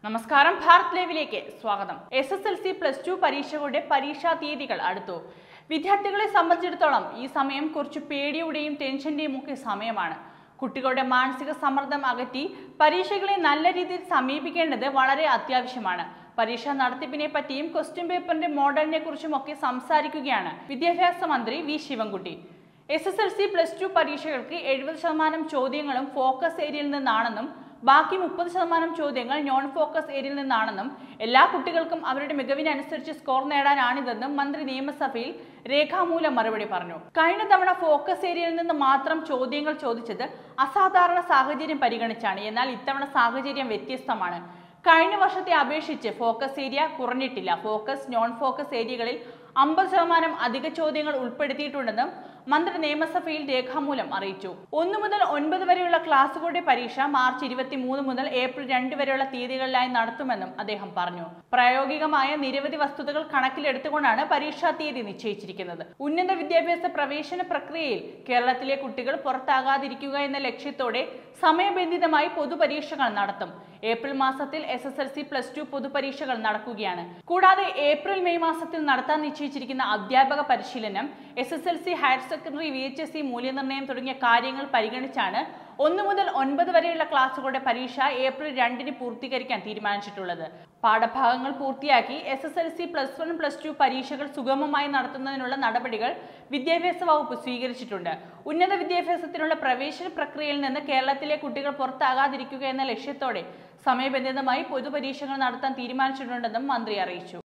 നമസ്കാരം ഭാരത് ലൈവിലേക്ക് സ്വാഗതം S S L C plus two പരീക്ഷകളുടെ പരീക്ഷാ തീയതികൾ അടുത്തു വിദ്യാർത്ഥികളെ സംബന്ധിച്ചിടത്തോളം ഈ സമയം കുറച്ച് പേടിയുടെയും ടെൻഷന്റെയും ഒക്കെ സമയമാണ് കുട്ടികളുടെ മാനസിക സമ്മർദ്ദം അകറ്റി പരീക്ഷകളെ നല്ല രീതിയിൽ സമീപിക്കേണ്ടത് വളരെ അത്യാവശ്യമാണ് പരീക്ഷാ നടത്തിപ്പിനെ പറ്റിയും ക്വസ്റ്റ്യൻ പേപ്പറിന്റെ മോഡലിനെ കുറിച്ചും ഒക്കെ സംസാരിക്കുകയാണ് വിദ്യാഭ്യാസ മന്ത്രി V Sivankutty S S L C plus two പരീക്ഷകൾക്ക് എഴുപത് ശതമാനം ചോദ്യങ്ങളും ഫോക്കസ് ഏരിയയിൽ നിന്നാണെന്നും ബാക്കി മുപ്പത് ശതമാനം ചോദ്യങ്ങൾ നോൺ ഫോക്കസ് ഏരിയയിൽ നിന്നാണെന്നും എല്ലാ കുട്ടികൾക്കും അവരുടെ മികവിനനുസരിച്ച് സ്കോർ നേടാനാണിതെന്നും മന്ത്രി നിയമസഭയിൽ രേഖാമൂലം മറുപടി പറഞ്ഞു കഴിഞ്ഞ തവണ ഫോക്കസ് ഏരിയയിൽ നിന്ന് മാത്രം ചോദ്യങ്ങൾ ചോദിച്ചത് അസാധാരണ സാഹചര്യം പരിഗണിച്ചാണ് എന്നാൽ ഇത്തവണ സാഹചര്യം വ്യത്യസ്തമാണ് കഴിഞ്ഞ വർഷത്തെ അപേക്ഷിച്ച് ഫോക്കസ് ഏരിയ കുറഞ്ഞിട്ടില്ല ഫോക്കസ് നോൺ ഫോക്കസ് ഏരിയകളിൽ അമ്പത് ശതമാനം അധിക ചോദ്യങ്ങൾ ഉൾപ്പെടുത്തിയിട്ടുണ്ടെന്നും മന്ത്രി നിയമസഭയിൽ രേഖാമൂലം അറിയിച്ചു ഒന്നു മുതൽ ഒൻപത് വരെയുള്ള ക്ലാസുകളുടെ പരീക്ഷ മാർച്ച് ഇരുപത്തി മൂന്ന് മുതൽ ഏപ്രിൽ രണ്ട് വരെയുള്ള തീയതികളിലായി നടത്തുമെന്നും അദ്ദേഹം പറഞ്ഞു പ്രായോഗികമായ നിരവധി വസ്തുതകൾ കണക്കിലെടുത്തുകൊണ്ടാണ് പരീക്ഷാ തീയതി നിശ്ചയിച്ചിരിക്കുന്നത് ഉന്നത വിദ്യാഭ്യാസ പ്രവേശന പ്രക്രിയയിൽ കേരളത്തിലെ കുട്ടികൾ പുറത്താകാതിരിക്കുക എന്ന ലക്ഷ്യത്തോടെ സമയബന്ധിതമായി പൊതുപരീക്ഷകൾ നടത്തും ഏപ്രിൽ മാസത്തിൽ S S L C plus two പൊതുപരീക്ഷകൾ നടക്കുകയാണ് കൂടാതെ ഏപ്രിൽ മെയ് മാസത്തിൽ നടത്താൻ നിശ്ചയിച്ചിരിക്കുന്ന അധ്യാപക പരിശീലനം S S L C higher secondary V H S C മൂല്യനിർണ്ണയം തുടങ്ങിയ കാര്യങ്ങൾ പരിഗണിച്ചാണ് ഒന്ന് മുതൽ ഒൻപത് വരെയുള്ള ക്ലാസുകളുടെ പരീക്ഷ ഏപ്രിൽ രണ്ടിന് പൂർത്തീകരിക്കാൻ തീരുമാനിച്ചിട്ടുള്ളത് പാഠഭാഗങ്ങൾ പൂർത്തിയാക്കി S S L C plus one plus two പരീക്ഷകൾ സുഗമമായി നടത്തുന്നതിനുള്ള നടപടികൾ വിദ്യാഭ്യാസ വകുപ്പ് സ്വീകരിച്ചിട്ടുണ്ട് ഉന്നത വിദ്യാഭ്യാസത്തിനുള്ള പ്രവേശന പ്രക്രിയയിൽ നിന്ന് കേരളത്തിലെ കുട്ടികൾ പുറത്താകാതിരിക്കുക എന്ന ലക്ഷ്യത്തോടെ സമയബന്ധിതമായി പൊതുപരീക്ഷകൾ നടത്താൻ തീരുമാനിച്ചിട്ടുണ്ടെന്നും മന്ത്രി അറിയിച്ചു